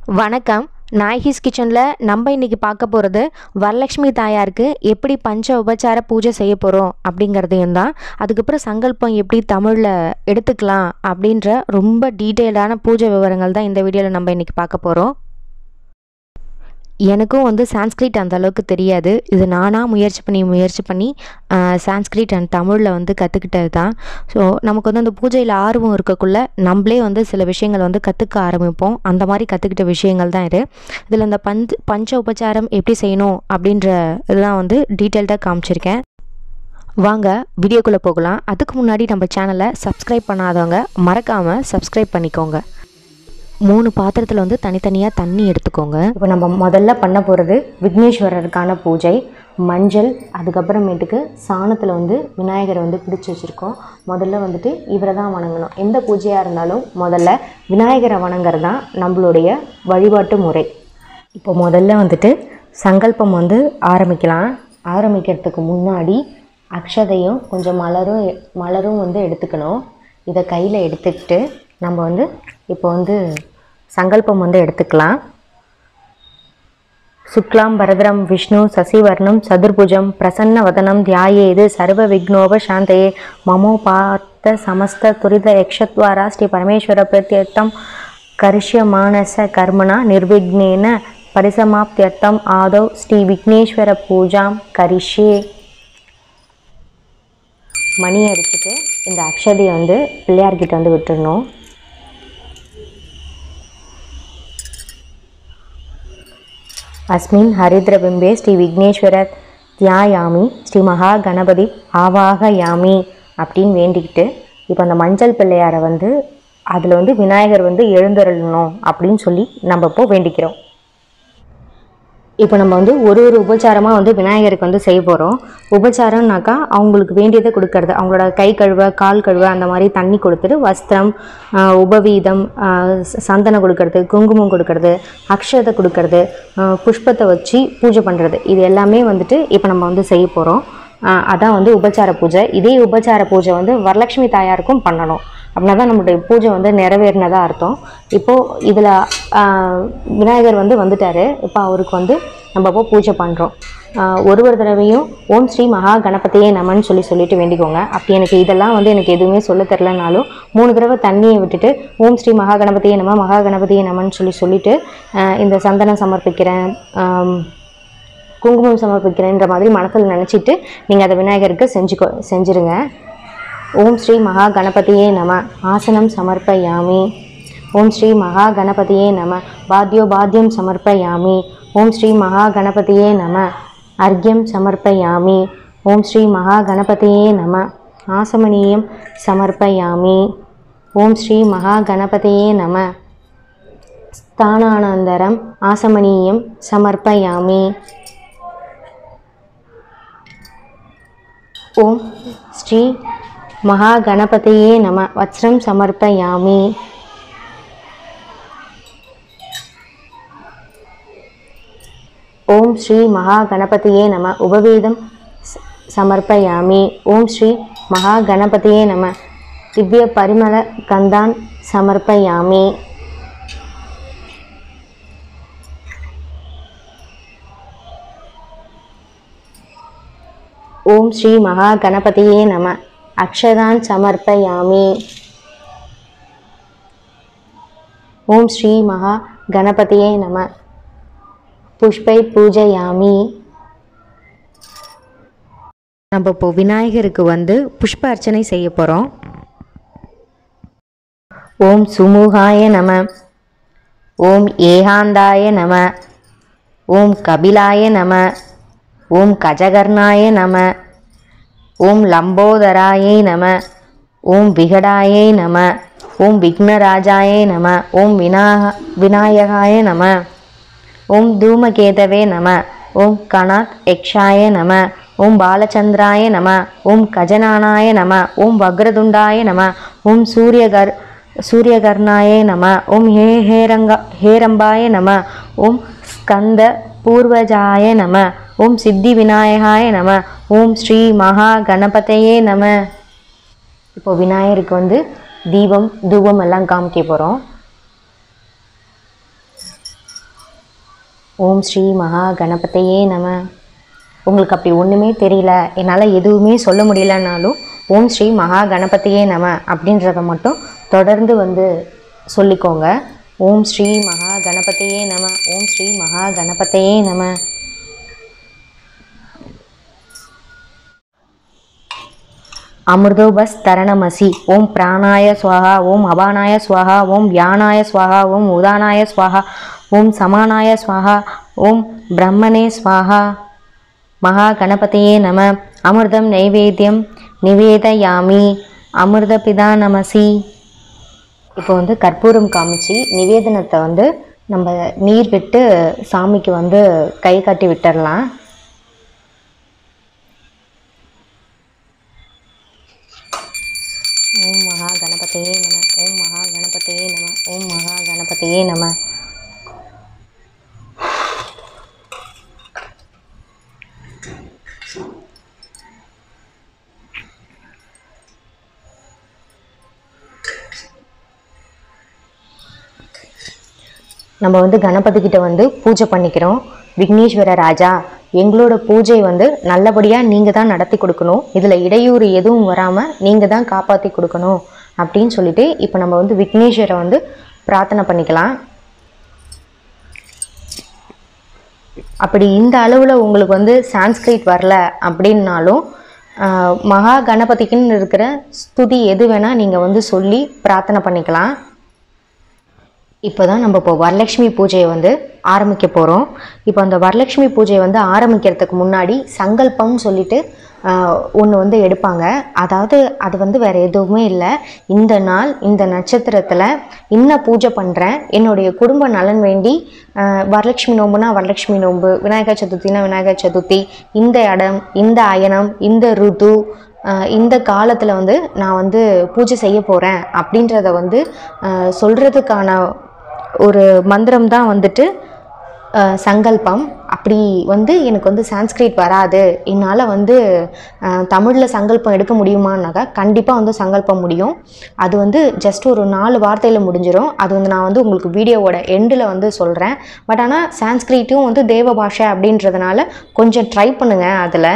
வணக்கம் நாயகிஸ் கிச்சனில் நம்ம இன்னைக்கு பார்க்க போகிறது வரலட்சுமி தாயாருக்கு எப்படி பஞ்ச உபச்சார பூஜை செய்ய போகிறோம் அப்படிங்கிறதையும் தான் அதுக்கப்புறம் சங்கல்பம் எப்படி தமிழில் எடுத்துக்கலாம் அப்படின்ற ரொம்ப டீட்டெயில்டான பூஜை விவரங்கள் தான் இந்த வீடியோவில் நம்ம இன்னைக்கு பார்க்க போகிறோம் எனக்கும் வந்து சான்ஸ்கிரிட் அந்த அளவுக்கு தெரியாது இது நானாக முயற்சி பண்ணி முயற்சி பண்ணி சான்ஸ்கிரிட் அண்ட் தமிழில் வந்து கற்றுக்கிட்டது தான் ஸோ நமக்கு வந்து அந்த பூஜையில் ஆர்வம் இருக்கக்குள்ள நம்மளே வந்து சில விஷயங்கள் வந்து கற்றுக்க ஆரம்பிப்போம் அந்த மாதிரி கற்றுக்கிட்ட விஷயங்கள் தான் இது இதில் இந்த பஞ்ச பஞ்ச உபச்சாரம் எப்படி செய்யணும் அப்படின்ற இதெல்லாம் வந்து டீட்டெயில்டாக காமிச்சிருக்கேன் வாங்க வீடியோக்குள்ளே போகலாம் அதுக்கு முன்னாடி நம்ம சேனலை சப்ஸ்கிரைப் பண்ணாதவங்க மறக்காமல் சப்ஸ்கிரைப் பண்ணிக்கோங்க மூணு பாத்திரத்தில் வந்து தனித்தனியாக தண்ணி எடுத்துக்கோங்க இப்போ நம்ம முதல்ல பண்ண போகிறது விக்னேஸ்வரருக்கான பூஜை மஞ்சள் அதுக்கப்புறமேட்டுக்கு சாணத்தில் வந்து விநாயகரை வந்து பிடிச்சி வச்சுருக்கோம் முதல்ல வந்துட்டு இவரை தான் வணங்கணும் எந்த பூஜையாக இருந்தாலும் முதல்ல விநாயகரை வணங்குறது தான் நம்மளுடைய வழிபாட்டு முறை இப்போ முதல்ல வந்துட்டு சங்கல்பம் வந்து ஆரம்பிக்கலாம் ஆரம்பிக்கிறதுக்கு முன்னாடி அக்ஷதையும் கொஞ்சம் மலரும் மலரும் வந்து எடுத்துக்கணும் இதை கையில் எடுத்துக்கிட்டு நம்ம வந்து இப்போ வந்து சங்கல்பம் வந்து எடுத்துக்கலாம் சுக்லாம் பரதரம் விஷ்ணு சசிவர்ணம் சதுர்புஜம் பிரசன்ன வதனம் தியாயேது சர்வ விக்னோப சாந்தையே மமோ பார்த்த சமஸ்த துரித யக்ஷத்வாரா ஸ்ரீ பரமேஸ்வர பிரத்யர்த்தம் கரிஷ்யமானச கர்மணா நிர்விக்னேன பரிசமாப்தியர்த்தம் ஆதௌ ஸ்ரீ விக்னேஸ்வர பூஜாம் கரிஷ்யே மணி அடிச்சுட்டு இந்த அக்ஷதையை வந்து பிள்ளையார்கிட்ட வந்து விட்டுடணும் அஸ்மின் ஹரித்ரபிம்பே ஸ்ரீ விக்னேஸ்வர தியாயாமி ஸ்ரீ மகா கணபதி ஆவாகயாமி அப்படின்னு வேண்டிக்கிட்டு இப்போ அந்த மஞ்சள் பிள்ளையாரை வந்து அதில் வந்து விநாயகர் வந்து எழுந்தருளணும் அப்படின்னு சொல்லி நம்ம இப்போ வேண்டிக்கிறோம் இப்போ நம்ம வந்து ஒரு ஒரு உபச்சாரமாக வந்து விநாயகருக்கு வந்து செய்ய போகிறோம் உபச்சாரம்னாக்கா அவங்களுக்கு வேண்டியதை கொடுக்கறது அவங்களோட கை கழுவ கால் கழுவ அந்த மாதிரி தண்ணி கொடுத்துட்டு வஸ்திரம் ஆஹ் உபவீதம் ஆஹ் ச- சந்தனம் கொடுக்கறது குங்குமம் கொடுக்கறது அக்ஷதை கொடுக்கறது ஆஹ் புஷ்பத்தை வச்சு பூஜை பண்ணுறது இது எல்லாமே வந்துட்டு இப்போ நம்ம வந்து செய்ய போகிறோம் அதான் வந்து உபச்சார பூஜை இதே உபச்சார பூஜை வந்து வரலட்சுமி தாயாருக்கும் பண்ணணும் அப்படின்னா தான் நம்மளுடைய பூஜை வந்து நிறைவேறினதா அர்த்தம் இப்போது இதில் விநாயகர் வந்து வந்துட்டாரு இப்போ அவருக்கு வந்து நம்ம இப்போ பூஜை பண்ணுறோம் ஒரு ஒரு தடவையும் ஓம் ஸ்ரீ மகா கணபதியே நமன்னு சொல்லி சொல்லிட்டு வேண்டிக்கோங்க அப்படி எனக்கு இதெல்லாம் வந்து எனக்கு எதுவுமே சொல்ல தெரிலனாலும் மூணு தடவை தண்ணியை விட்டுட்டு ஓம் ஸ்ரீ மகா கணபதியே நம மகா கணபதியே நமன்னு சொல்லி சொல்லிட்டு ஆஹ் இந்த சந்தனம் சமர்ப்பிக்கிறேன் ஆம், குங்குமம் சமர்ப்பிக்கிறேன்ற மாதிரி மனசில் நினச்சிட்டு நீங்கள் அதை விநாயகருக்கு செஞ்சுக்கோ செஞ்சுருங்க ஓம் ஸ்ரீ மகா கணபதியே நம ஆசனம் சமர்ப்பயாமி ஓம் ஸ்ரீ மகா கணபதியே நம பாத்யோ பாத்யம் சமர்ப்பயாமி ஓம் ஸ்ரீ மகா கணபதியே நம அர்க்யம் சமர்ப்பயாமி ஓம் ஸ்ரீ மகா கணபதியே நம ஆசமனீயம் சமர்ப்பயாமி ஓம் ஸ்ரீ மகா கணபதியே நம ஸ்தானானந்தரம் ஆசமனீயம் சமர்ப்பயாமி ஓம் ஸ்ரீ மகா கணபதியே நம வஸ்திரம் சமர்ப்பயாமி ஓம் ஸ்ரீ மகா கணபதியே நம உபவீதம் ச- சமர்ப்பயாமி ஓம் ஸ்ரீ மகா கணபதியே நம திவ்ய பரிமள கந்தான் சமர்ப்பயாமி ஓம் ஸ்ரீ மகா கணபதியே நம அக்ஷதான் சமர்ப்பயாமி ஓம் ஸ்ரீ மகா கணபதியே நம புஷ்பை பூஜையாமி நம்ம இப்போ விநாயகருக்கு வந்து புஷ்ப அர்ச்சனை செய்ய போகிறோம் ஓம் சுமுகாய நம ஓம் ஏகாந்தாய நம ஓம் கபிலாய நம ஓம் கஜகர்ணாய நம ஓம் லம்போதராயை நம ஓம் விகடாயை நம ஓம் விக்னராஜாயை நம ஓம் வினா விநாயகாய நம ஓம் தூமகேதவே நம ஓம் கணாத் யக்ஷாய நம ஓம் பாலச்சந்திராய நம ஓம் கஜனானாய நம ஓம் வக்ரதுண்டாய நம ஓம் சூரியகர் சூரியகர்ணாய நம ஓம் ஹே ஹேரங்க ஹேரம்பாய நம ஓம் ஸ்கந்த பூர்வஜாய நம ஓம் சித்தி விநாயகாய நம ஓம் ஸ்ரீ மகா கணபதையே நம இப்போ விநாயகருக்கு வந்து தீபம் தூபம் எல்லாம் காமிக்க போகிறோம் ஓம் ஸ்ரீ மகா கணபதையே நம உங்களுக்கு அப்படி ஒன்றுமே தெரியல என்னால் எதுவுமே சொல்ல முடியலனாலும் ஓம் ஸ்ரீ மகா கணபதியே நம அப்படின்றத மட்டும் தொடர்ந்து வந்து சொல்லிக்கோங்க ஓம் ஸ்ரீ மகா கணபதியே நம ஓம் ஸ்ரீ மகா கணபதியே நம அமிர்தோபஸ் தரணமசி ஓம் பிராணாய ஸ்வாஹா ஓம் அபானாய ஸ்வாஹா ஓம் வியானாய ஸ்வாஹா ஓம் உதானாய ஸ்வாஹா ஓம் சமானாய ஸ்வாஹா ஓம் பிரம்மனே ஸ்வாஹா மகா கணபதியே நம அமிர்தம் நைவேத்தியம் நிவேதயாமி அமிர்த பிதா நமசி இப்போ வந்து கற்பூரம் காமிச்சு நிவேதனத்தை வந்து நம்ம நீர் விட்டு சாமிக்கு வந்து கை காட்டி விட்டுறலாம் ஓம் மகா கணபதியே நம ஓம் மகா கணபதியே நம ஓம் மகா கணபதியே நம நம்ம வந்து கணபதி கிட்ட வந்து பூஜை பண்ணிக்கிறோம் விக்னேஸ்வர ராஜா எங்களோட பூஜை வந்து நல்லபடியாக நீங்கள் தான் நடத்தி கொடுக்கணும் இதில் இடையூறு எதுவும் வராமல் நீங்கள் தான் காப்பாற்றி கொடுக்கணும் அப்படின்னு சொல்லிட்டு இப்போ நம்ம வந்து விக்னேஸ்வரை வந்து பிரார்த்தனை பண்ணிக்கலாம் அப்படி இந்த அளவில் உங்களுக்கு வந்து சான்ஸ்கிரிட் வரல அப்படின்னாலும் ஆஹ், மகா கணபதிக்குன்னு இருக்கிற ஸ்துதி எது வேணால் நீங்கள் வந்து சொல்லி பிரார்த்தனை பண்ணிக்கலாம் இப்போ தான் நம்ம இப்போ வரலட்சுமி பூஜையை வந்து ஆரம்பிக்க போகிறோம் இப்போ அந்த வரலட்சுமி பூஜையை வந்து ஆரம்பிக்கிறதுக்கு முன்னாடி சங்கல்பம்னு சொல்லிட்டு ஒன்று வந்து எடுப்பாங்க அதாவது அது வந்து வேறு எதுவுமே இல்லை இந்த நாள் இந்த நட்சத்திரத்தில் இன்ன பூஜை பண்ணுறேன் என்னுடைய குடும்ப நலன் வேண்டி ஆஹ், வரலட்சுமி நோம்புனா வரலட்சுமி நோம்பு விநாயகர் சதுர்த்தினா விநாயகர் சதுர்த்தி இந்த இடம் இந்த அயனம் இந்த ருது ஆஹ் இந்த காலத்தில் வந்து நான் வந்து பூஜை செய்ய போகிறேன் அப்படின்றத வந்து ஆஹ் சொல்றதுக்கான ஒரு மந்திரம் தான் வந்துட்டு ஆஹ் சங்கல்பம் அப்படி வந்து எனக்கு வந்து சான்ஸ்கிரிட் வராது என்னால் வந்து தமிழில் சங்கல்பம் எடுக்க முடியுமான்னாக்கா கண்டிப்பாக வந்து சங்கல்பம் முடியும் அது வந்து ஜஸ்ட் ஒரு நாலு வார்த்தையில் முடிஞ்சிடும் அது வந்து நான் வந்து உங்களுக்கு வீடியோவோட எண்டில் வந்து சொல்கிறேன் பட் ஆனால் சான்ஸ்கிரிட்டும் வந்து தேவ பாஷை அப்படின்றதுனால கொஞ்சம் ட்ரை பண்ணுங்கள் அதில்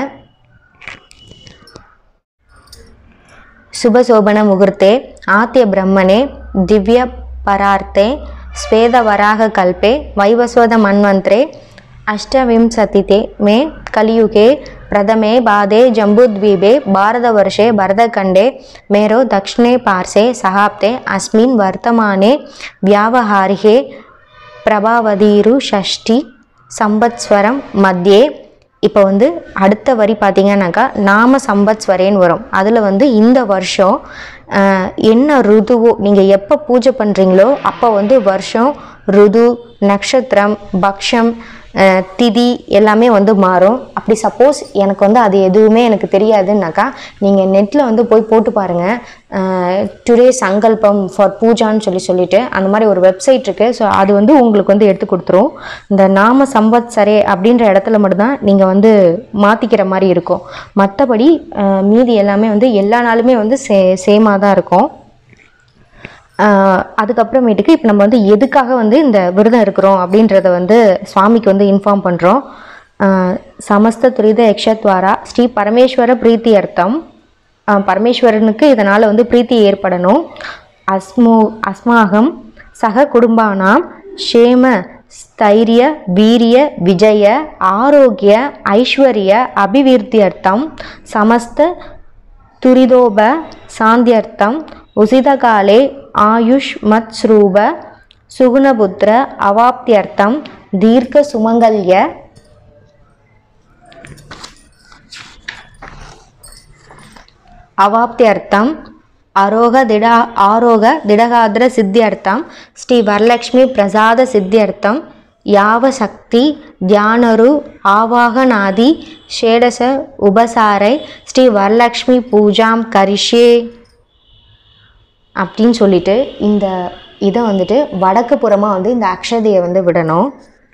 शुभशोभन मुहूर्ते आद्य ब्रह्मणे दिव्य परार्थे स्वेदवराहकल्पे वैवस्वतमन्वन्त्रे अष्टविंशतिते मे कलियुगे प्रथमे बाधे जम्बूद्वीपे भारतवर्षे भरतखण्डे मेरो दक्षिणे पार्श्वे सहाब्दे अस्मिन् वर्तमाने व्यावहारिके பிரபாவதீரு ஷஷ்டி சம்பத்ஸ்வரம் மத்தியே இப்போ வந்து அடுத்த வரி பார்த்தீங்கன்னாக்கா நாம சம்பத்ஸ்வரேன்னு வரும் அதில் வந்து இந்த வருஷம் ஆஹ், என்ன ருதுவோ நீங்கள் எப்போ பூஜை பண்ணுறீங்களோ அப்போ வந்து வருஷம் ருது நட்சத்திரம் பக்ஷம் ஆஹ், திதி எல்லாமே வந்து மாறும் அப்படி சப்போஸ் எனக்கு வந்து அது எதுவுமே எனக்கு தெரியாதுன்னாக்கா நீங்கள் நெட்டில் வந்து போய் போட்டு பாருங்கள் டுடே சங்கல்பம் ஃபார் பூஜான்னு சொல்லி சொல்லிட்டு அந்த மாதிரி ஒரு வெப்சைட் இருக்குது ஸோ அது வந்து உங்களுக்கு வந்து எடுத்து கொடுத்துரும் இந்த நாம சம்பத்சரே அப்படின்ற இடத்துல மட்டும்தான் நீங்கள் வந்து மாற்றிக்கிற மாதிரி இருக்கும் மற்றபடி ஆஹ், மீதி எல்லாமே வந்து எல்லா நாளுமே வந்து சே சேமாக தான் இருக்கும் ஆஹ் அதுக்கப்புறமேட்டுக்கு இப்போ நம்ம வந்து எதுக்காக வந்து இந்த விரதம் இருக்கிறோம் அப்படின்றத வந்து சுவாமிக்கு வந்து இன்ஃபார்ம் பண்ணுறோம் சமஸ்த துரித யக்ஷத்வாரா ஸ்ரீ பரமேஸ்வர பிரீத்தி அர்த்தம் ஆஹ் பரமேஸ்வரனுக்கு இதனால் வந்து பிரீத்தி ஏற்படணும் அஸ்மோ அஸ்மாகம் சக குடும்பானாம் ஷேம ஸ்தைரிய வீரிய விஜய ஆரோக்கிய ஐஸ்வர்ய அபிவிருத்தியர்த்தம் சமஸ்த துரிதோப சாந்தியர்த்தம் உசிதகாலே ஆயுஷ் மத்ஸ்ரூப சுகுணபுத்திர அவாப்தியர்த்தம் தீர்க்க சுமங்கல்ய அவாப்தியர்த்தம் அரோக திட ஆரோக திடகாத்திர சித்தியர்த்தம் ஸ்ரீ வரலக்ஷ்மி பிரசாத சித்தியர்த்தம் யாவ சக்தி தியானரு ஆவாகனாதி ஷேடச உபசாரை ஸ்ரீ வரலக்ஷ்மி பூஜாம் கரிஷே அப்படின்னு சொல்லிட்டு இந்த இதை வந்துட்டு வடக்கு புறமாக வந்து இந்த அக்ஷதையை வந்து விடணும்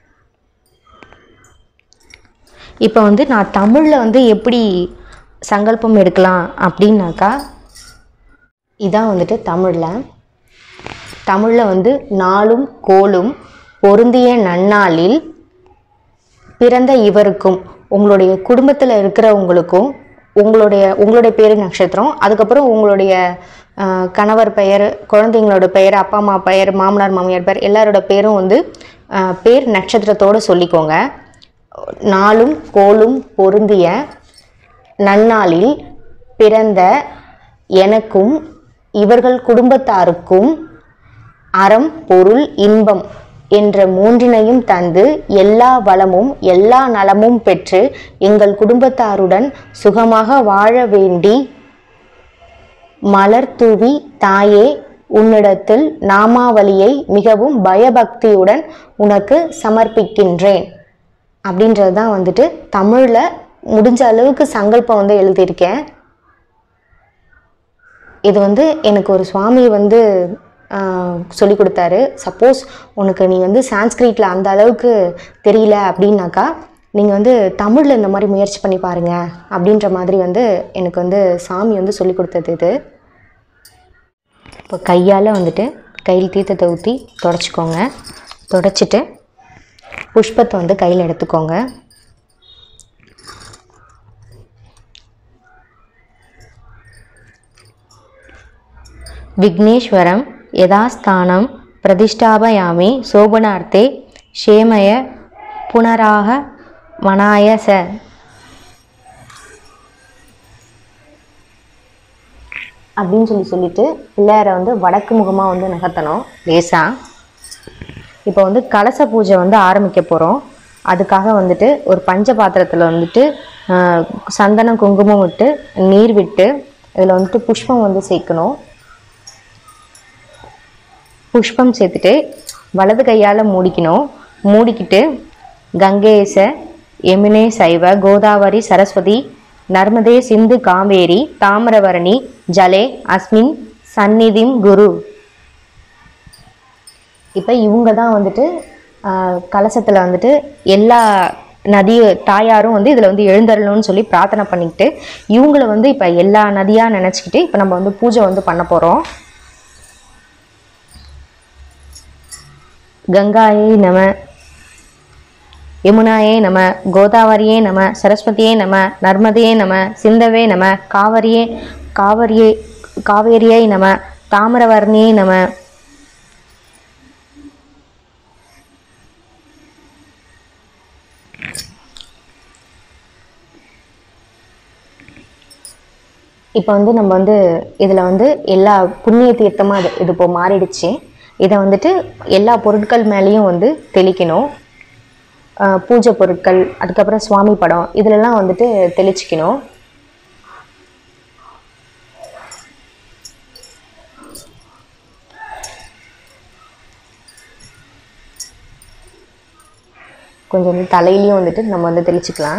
இப்போ வந்து நான் தமிழில் வந்து எப்படி சங்கல்பம் எடுக்கலாம் அப்படின்னாக்கா இதான் வந்துட்டு தமிழில் தமிழில் வந்து நாளும் கோலும் பொருந்திய நன்னாளில் பிறந்த இவருக்கும் உங்களுடைய குடும்பத்தில் இருக்கிறவங்களுக்கும் உங்களுடைய உங்களுடைய பேர் நட்சத்திரம் அதுக்கப்புறம் உங்களுடைய ஆஹ், கணவர் பெயர் குழந்தைங்களோட பெயர் அப்பா அம்மா பெயர் மாமனார் மாமியார் பெயர் எல்லாரோட பேரும் வந்து ஆஹ், பேர் நட்சத்திரத்தோடு சொல்லிக்கோங்க நாளும் கோலும் பொருந்திய நன்னாளில் பிறந்த எனக்கும் இவர்கள் குடும்பத்தாருக்கும் அறம் பொருள் இன்பம் என்ற மூன்றினையும் தந்து எல்லா வளமும் எல்லா நலமும் பெற்று எங்கள் குடும்பத்தாருடன் சுகமாக வாழ வேண்டி மலர் தூவி தாயே உன்னிடத்தில் நாமாவளியை மிகவும் பயபக்தியுடன் உனக்கு சமர்ப்பிக்கின்றேன் அப்படின்றது தான் வந்துட்டு தமிழில் முடிஞ்ச அளவுக்கு சங்கல்பம் வந்து எழுதியிருக்கேன் இது வந்து எனக்கு ஒரு சுவாமி வந்து சொல்லி கொடுத்தாரு சப்போஸ் உனக்கு நீ வந்து சான்ஸ்கிரிட்டில் அந்த அளவுக்கு தெரியல அப்படின்னாக்கா நீங்கள் வந்து தமிழில் இந்த மாதிரி முயற்சி பண்ணி பாருங்க அப்படின்ற மாதிரி வந்து எனக்கு வந்து சாமி வந்து சொல்லி கொடுத்தது இது இப்போ கையால் வந்துட்டு கையில் தீர்த்தத்தை ஊற்றி தொடச்சிக்கோங்க தொடச்சிட்டு புஷ்பத்தை வந்து கையில் எடுத்துக்கோங்க விக்னேஸ்வரம் யதாஸ்தானம் பிரதிஷ்டாபயாமி சோபனார்த்தே ஷேமய புனராக மனாய ச அப்படின்னு சொல்லி சொல்லிட்டு பிள்ளையாரை வந்து வடக்கு முகமாக வந்து நகர்த்தணும் லேசாக இப்போ வந்து கலச பூஜை வந்து ஆரம்பிக்க போகிறோம் அதுக்காக வந்துட்டு ஒரு பஞ்ச பாத்திரத்தில் வந்துட்டு ஆஹ், சந்தனம் குங்குமம் விட்டு நீர் விட்டு இதில் வந்துட்டு புஷ்பம் வந்து சேர்க்கணும் புஷ்பம் சேர்த்துட்டு வலது கையால் மூடிக்கணும் மூடிக்கிட்டு கங்கேச யமுனே சைவ கோதாவரி சரஸ்வதி நர்மதே சிந்து காவேரி தாமிரபரணி ஜலே அஸ்மின் சந்நிதிம் குரு இப்போ இவங்க தான் வந்துட்டு கலசத்தில் வந்துட்டு எல்லா நதி தாயாரும் வந்து இதில் வந்து எழுந்தருளும்னு சொல்லி பிரார்த்தனை பண்ணிக்கிட்டு இவங்கள வந்து இப்போ எல்லா நதியாக நினச்சிக்கிட்டு இப்போ நம்ம வந்து பூஜை வந்து பண்ண போகிறோம் கங்காயே நம யமுனாயே நம கோதாவரியே நம சரஸ்வதியே நம நர்மதையே நம சிந்தவே நம காவரியே காவரியே காவேரியை நம தாமிரவர்ணியே நம இப்போ வந்து நம்ம வந்து இதில் வந்து எல்லா புண்ணிய தீர்த்தமாக இது இது இப்போ மாறிடுச்சு இதை வந்துட்டு எல்லா பொருட்கள் மேலேயும் வந்து தெளிக்கணும் ஆஹ் பூஜை பொருட்கள் அதுக்கப்புறம் சுவாமி படம் இதிலெல்லாம் வந்துட்டு தெளிச்சிக்கணும் கொஞ்சம் வந்து தலையிலையும் வந்துட்டு நம்ம வந்து தெளிச்சுக்கலாம்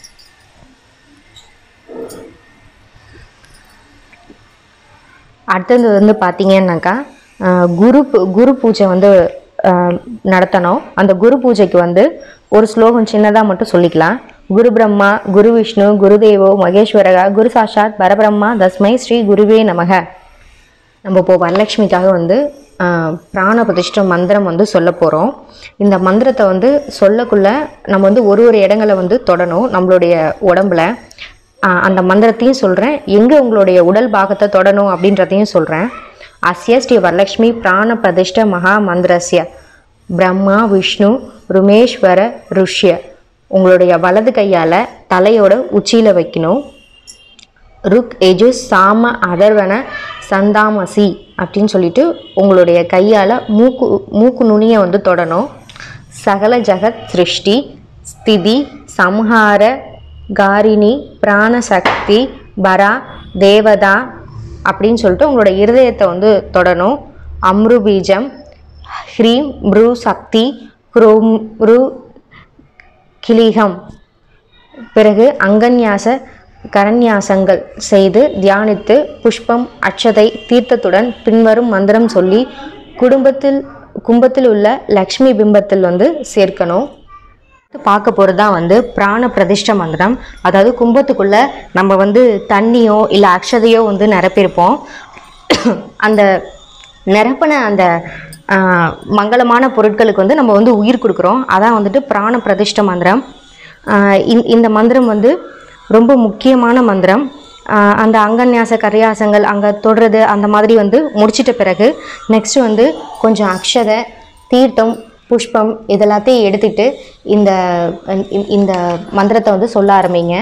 அடுத்தது வந்து பார்த்தீங்கன்னாக்கா ஆஹ் குரு பூ- குரு பூஜை வந்து ஆஹ் நடத்தணும் அந்த குரு பூஜைக்கு வந்து ஒரு ஸ்லோகம் சின்னதாக மட்டும் சொல்லிக்கலாம் குரு பிரம்மா குரு விஷ்ணு குருதேவோ மகேஸ்வரகா குரு சாஷாத் பரபிரம்மா தஸ்மை ஸ்ரீ குருவே நமக நம்ம இப்போ வரலட்சுமிக்காக வந்து ஆஹ், பிராண பிரதிஷ்ட மந்திரம் வந்து சொல்ல போகிறோம் இந்த மந்திரத்தை வந்து சொல்லக்குள்ள நம்ம வந்து ஒரு ஒரு இடங்களை வந்து தொடணும் நம்மளுடைய உடம்புல ஆஹ், அந்த மந்திரத்தையும் சொல்கிறேன் எங்கே உங்களுடைய உடல் பாகத்தை தொடணும் அப்படின்றதையும் சொல்கிறேன் அஸ்ய ஸ்ரீ வரலட்சுமி பிராண பிரதிஷ்ட மகா மந்திரஸ்ய பிரம்மா விஷ்ணு ருமேஸ்வர ருஷ்ய உங்களுடைய வலது கையால் தலையோட உச்சியில் வைக்கணும் ருக் எஜு சாம அதர்வன சந்தாமசி அப்படின்னு சொல்லிட்டு உங்களுடைய கையால் மூக்கு மூக்கு நுனியை வந்து தொடணும் சகல ஜகத் சிருஷ்டி ஸ்திதி சம்ஹார காரிணி பிராணசக்தி பரா தேவதா அப்படின்னு சொல்லிட்டு உங்களோட இருதயத்தை வந்து தொடணும் அம்ரு பீஜம் ஹ்ரீம் ப்ரூ சக்தி ஹ்ரூம் ப்ரூ கிளிகம் பிறகு அங்கன்யாச கரன்யாசங்கள் செய்து தியானித்து புஷ்பம் அட்சதை தீர்த்தத்துடன் பின்வரும் மந்திரம் சொல்லி குடும்பத்தில் கும்பத்தில் உள்ள லக்ஷ்மி பிம்பத்தில் வந்து சேர்க்கணும் பார்க்க போகிறது தான் வந்து பிராண பிரதிஷ்ட மந்திரம் அதாவது கும்பத்துக்குள்ள நம்ம வந்து தண்ணியோ இல்லை அக்ஷதையோ வந்து நிரப்பியிருப்போம் அந்த நிரப்பின அந்த ஆஹ், மங்களமான பொருட்களுக்கு வந்து நம்ம வந்து உயிர் கொடுக்குறோம் அதான் வந்துட்டு பிராண பிரதிஷ்ட மந்திரம் ஆஹ் இந்த- இந்த மந்திரம் வந்து ரொம்ப முக்கியமான மந்திரம் ஆஹ் அந்த அங்கன்யாச கரியாசங்கள் அங்கே தொடுறது அந்த மாதிரி வந்து முடிச்சிட்ட பிறகு நெக்ஸ்ட் வந்து கொஞ்சம் அக்ஷதை தீர்த்தம் புஷ்பம் இதெல்லாத்தையும் எடுத்துட்டு இந்த இந்த- இந்த மந்திரத்தை வந்து சொல்ல ஆரம்பிங்க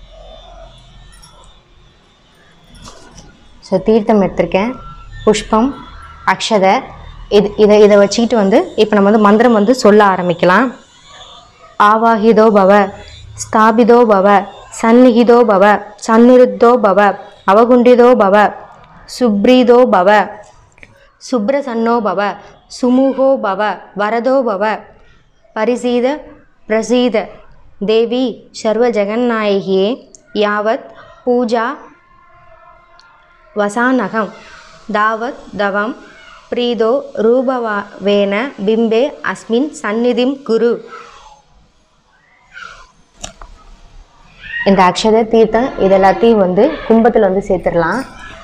ஸோ தீர்த்தம் எடுத்திருக்கேன் புஷ்பம் அக்ஷதை இது இதை இதை வச்சுக்கிட்டு வந்து இப்போ நம்ம வந்து மந்திரம் வந்து சொல்ல ஆரம்பிக்கலாம் ஆவாஹிதோ பவ ஸ்தாபிதோ பவ சந்நிகிதோ பவ சந்நிருத்தோ பவ அவகுண்டிதோ பவ சுப்ரீதோ பவ சுப்ரசன்னோ பவ சுமுகோ பவ வரதோ பவ பரிசீத பிரசீத தேவி சர்வ ஜெகநாயகியே யாவத் பூஜா வசானகம் தாவத் தவம் பிரீதோ ரூபவேன பிம்பே அஸ்மின் சந்நிதிம் குரு இந்த அக்ஷத தீர்த்தம் இது எல்லாத்தையும் வந்து கும்பத்தில் வந்து சேர்த்துடலாம்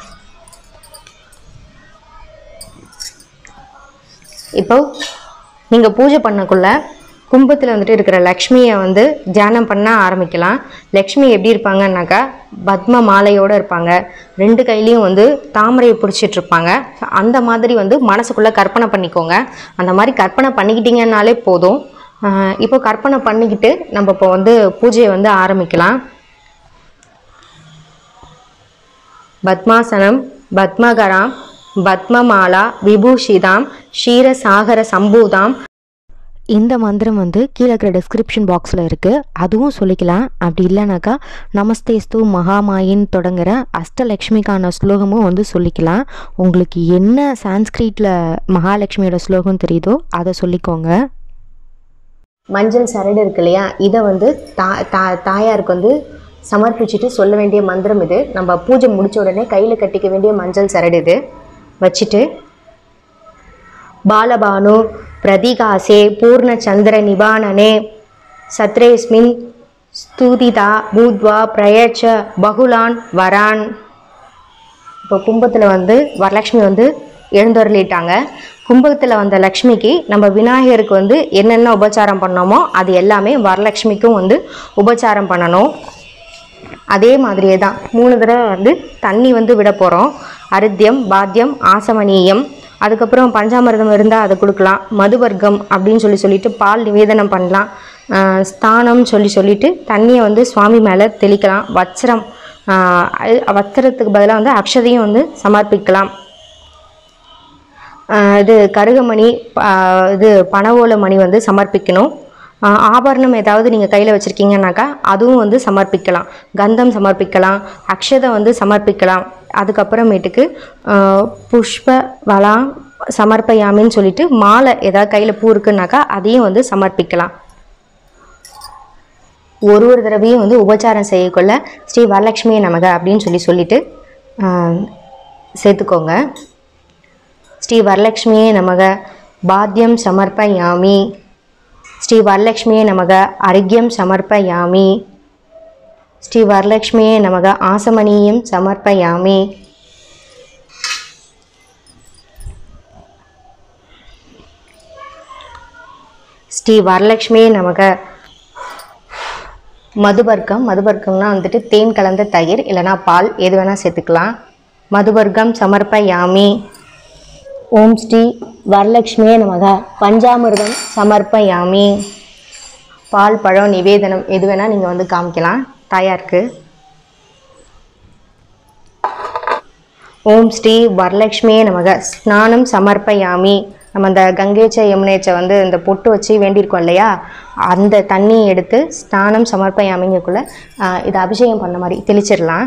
இப்போ நீங்கள் பூஜை பண்ணக்குள்ள கும்பத்தில் வந்துட்டு இருக்கிற லக்ஷ்மியை வந்து தியானம் பண்ண ஆரம்பிக்கலாம் லக்ஷ்மி எப்படி இருப்பாங்கன்னாக்கா பத்ம மாலையோடு இருப்பாங்க ரெண்டு கையிலையும் வந்து தாமரையை பிடிச்சிட்டு இருப்பாங்க So, அந்த மாதிரி வந்து மனசுக்குள்ளே கற்பனை பண்ணிக்கோங்க அந்த மாதிரி கற்பனை பண்ணிக்கிட்டீங்கன்னாலே போதும் ஆஹ் இப்போ கற்பனை பண்ணிக்கிட்டு நம்ம இப்போ வந்து பூஜையை வந்து ஆரம்பிக்கலாம் பத்மாசனம் பத்மகராம் பத்மமாலா விபூஷிதாம் க்ஷீரசாகர சம்பூதாம் இந்த மந்திரம் வந்து கீழே இருக்கிற டிஸ்கிரிப்ஷன் பாக்ஸில் இருக்குது அதுவும் சொல்லிக்கலாம் அப்படி இல்லைனாக்கா நமஸ்தேஸ்து மகாமாயின்னு தொடங்குற அஷ்டலக்ஷ்மிக்கான ஸ்லோகமும் வந்து சொல்லிக்கலாம் உங்களுக்கு என்ன சான்ஸ்கிரிட்டில் மகாலட்சுமியோட ஸ்லோகம் தெரியுதோ அதை சொல்லிக்கோங்க மஞ்சள் சரடு இருக்கு இல்லையா இதை வந்து தா தா தாயாருக்கு வந்து சமர்ப்பிச்சுட்டு சொல்ல வேண்டிய மந்திரம் இது நம்ம பூஜை முடிச்ச உடனே கையில் கட்டிக்க வேண்டிய மஞ்சள் சரடு இது வச்சுட்டு பாலபானு பிரதிகாசே பூர்ணச்சந்திர நிபானனே சத்ரேஸ்மின் ஸ்தூதிதா பூத்வா பிரயச்ச பகுலான் வரான் இப்போ கும்பத்தில் வந்து வரலட்சுமி வந்து எழுந்தருளிட்டாங்க கும்பத்தில் வந்த லக்ஷ்மிக்கு நம்ம விநாயகருக்கு வந்து என்னென்ன உபச்சாரம் பண்ணோமோ அது எல்லாமே வரலட்சுமிக்கும் வந்து உபச்சாரம் பண்ணணும் அதே மாதிரியே தான் மூணு தடவை வந்து தண்ணி வந்து விட போகிறோம் அரித்தியம் பாத்தியம் ஆசமனீயம் அதுக்கப்புறம் பஞ்சாமிர்தம் இருந்தால் அதை கொடுக்கலாம் மதுவர்க்கம் அப்படின்னு சொல்லி சொல்லிட்டு பால் நிவேதனம் பண்ணலாம் ஆஹ் ஸ்தானம் சொல்லி சொல்லிட்டு தண்ணியை வந்து சுவாமி மேலே தெளிக்கலாம் வச்சிரம் ஆஹ் அது- வச்சிரத்துக்கு பதிலாக வந்து அக்ஷதையும் வந்து சமர்ப்பிக்கலாம் ஆஹ் இது கருகமணி ஆஹ் இது பனவோல மணி வந்து சமர்ப்பிக்கணும் ஆஹ் ஆபரணம் ஏதாவது நீங்கள் கையில் வச்சுருக்கீங்கன்னாக்கா அதுவும் வந்து சமர்ப்பிக்கலாம் கந்தம் சமர்ப்பிக்கலாம் அக்ஷதை வந்து சமர்ப்பிக்கலாம் அதுக்கப்புறமேட்டுக்கு ஆஹ் புஷ்ப வலாம் சமர்ப்பயாமின்னு சொல்லிட்டு மாலை ஏதாவது கையில் பூ இருக்குன்னாக்கா அதையும் வந்து சமர்ப்பிக்கலாம் ஒரு ஒரு தடவையும் வந்து உபச்சாரம் செய்யக்கொள்ள ஸ்ரீ வரலட்சுமியை நமக அப்படின்னு சொல்லி சொல்லிட்டு ஆஹ் சேர்த்துக்கோங்க ஸ்ரீ வரலக்ஷ்மியே நமக பாத்தியம் சமர்ப்பயாமி ஸ்ரீ வரலக்ஷ்மியே நமக அர்க்யம் சமர்ப்பயாமி ஸ்ரீ வரலக்ஷ்மியே நமக ஆசமனீயம் சமர்ப்பயாமி ஸ்ரீ வரலக்ஷ்மியே நமக மதுவர்க்கம் மதுவர்க்கம்னா வந்துட்டு தேன் கலந்த தயிர் இல்லைனா பால் எது வேணால் சேர்த்துக்கலாம் மதுவர்க்கம் சமர்ப்பயாமி ஓம் ஸ்ரீ வரலக்ஷ்மியே நமக பஞ்சாமிர்தம் சமர்ப்பயாமி பால் பழம் நிவேதனம் எது வேணால் நீங்கள் வந்து காமிக்கலாம் தாயாருக்கு ஓம் ஸ்ரீ வரலக்ஷ்மியே நமக ஸ்நானம் சமர்ப்பயாமி நம்ம அந்த கங்கேச்ச யமுனேச்ச வந்து இந்த பொட்டு வச்சு வேண்டியிருக்கோம் இல்லையா அந்த தண்ணியை எடுத்து ஸ்நானம் சமர்ப்பயாமிங்கக்குள்ள ஆஹ், இதை அபிஷேகம் பண்ண மாதிரி தெளிச்சிடலாம்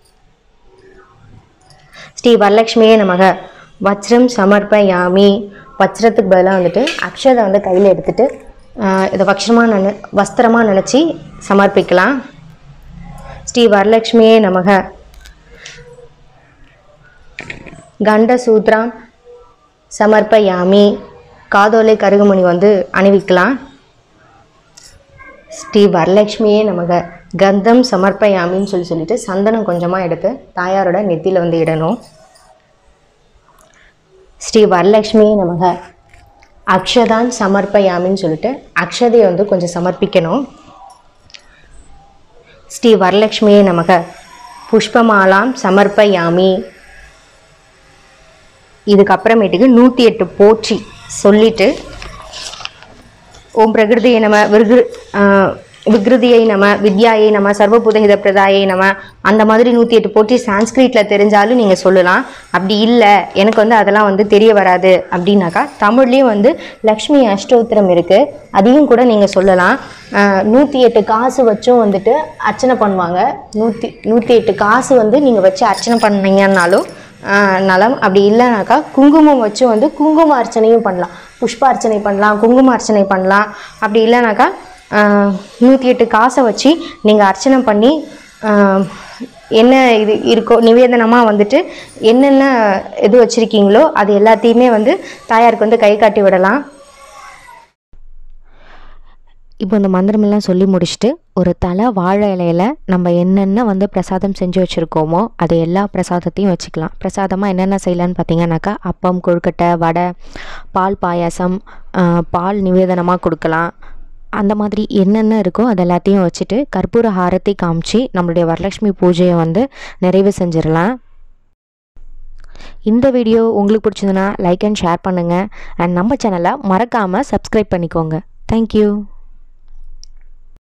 ஸ்ரீ வரலக்ஷ்மியே நமக வஜ்ரம் சமர்ப்பயாமி வஜ்ரத்துக்கு பதிலாக வந்துட்டு அக்ஷதை வந்து கையில் எடுத்துட்டு ஆஹ், இதை வக்ஷமாக நினை வஸ்திரமாக நினச்சி சமர்ப்பிக்கலாம் ஸ்ரீ வரலக்ஷ்மியே நமக கண்டசூத்ராம் சமர்ப்பயாமி காதோலை கருகுமணி வந்து அணிவிக்கலாம் ஸ்ரீ வரலக்ஷ்மியே நமக கந்தம் சமர்ப்பயாமின்னு சொல்லி சொல்லிட்டு சந்தனம் கொஞ்சமாக எடுத்து தாயாரோட நெத்தியில் வந்து இடணும் ஸ்ரீ வரலக்ஷ்மியே நமக அக்ஷதான் சமர்ப்பயாமின்னு சொல்லிட்டு அக்ஷதையை வந்து கொஞ்சம் சமர்ப்பிக்கணும் ஸ்ரீ வரலக்ஷ்மியே நமக புஷ்பமாலாம் சமர்ப்பயாமி இதுக்கப்புறமேட்டுக்கு நூற்றி எட்டு போற்றி சொல்லிட்டு ஓம் பிரகிருதியை நம விருகு ஆஹ் விக்ருதியை நம வித்யாயை நம சர்வபூதஹித பிரதாயை நம அந்த மாதிரி நூற்றி எட்டு போற்றி சான்ஸ்கிரிட்டில் தெரிஞ்சாலும் நீங்கள் சொல்லலாம் அப்படி இல்லை எனக்கு வந்து அதெல்லாம் வந்து தெரிய வராது அப்படின்னாக்கா தமிழ்லேயும் வந்து லக்ஷ்மி அஷ்டோத்திரம் இருக்குது அதையும் கூட நீங்கள் சொல்லலாம் நூற்றி எட்டு காசு வச்சும் வந்துட்டு அர்ச்சனை பண்ணுவாங்க நூற்றி நூற்றி எட்டு காசு வந்து நீங்கள் வச்சு அர்ச்சனை பண்ணீங்கன்னாலும் ஆஹ் நலம் அப்படி இல்லைனாக்கா குங்குமம் வச்சு வந்து குங்கும அர்ச்சனையும் பண்ணலாம் புஷ்ப அர்ச்சனை பண்ணலாம் குங்கும அர்ச்சனை பண்ணலாம் அப்படி இல்லைனாக்கா நூற்றி எட்டு காசை வச்சு நீங்கள் அர்ச்சனை பண்ணி ஆஹ் என்ன இது இருக்கோ நிவேதனமாக வந்துட்டு என்னென்ன இது வச்சுருக்கீங்களோ அது எல்லாத்தையுமே வந்து தாயாருக்கு வந்து கை காட்டி விடலாம் இப்போ இந்த மந்திரமெல்லாம் சொல்லி முடிச்சுட்டு ஒரு தலை வாழை இலையில நம்ம என்னென்ன வந்து பிரசாதம் செஞ்சு வச்சுருக்கோமோ அது எல்லா பிரசாதத்தையும் வச்சுக்கலாம் பிரசாதமாக என்னென்ன செய்யலான்னு பார்த்தீங்கன்னாக்கா அப்பம் கொழுக்கட்டை வடை பால் பாயாசம் ஆஹ் பால் நிவேதனமாக கொடுக்கலாம் அந்த மாதிரி என்னென்ன இருக்கோ அது எல்லாத்தையும் வச்சுட்டு கற்பூர ஹாரத்தை காமிச்சு நம்மளுடைய வரலட்சுமி பூஜையை வந்து நிறைவு செஞ்சிடலாம் இந்த வீடியோ உங்களுக்கு பிடிச்சதுன்னா லைக் அண்ட் ஷேர் பண்ணுங்கள் அண்ட் நம்ம சேனலை மறக்காமல் சப்ஸ்கிரைப் பண்ணிக்கோங்க தேங்க்யூ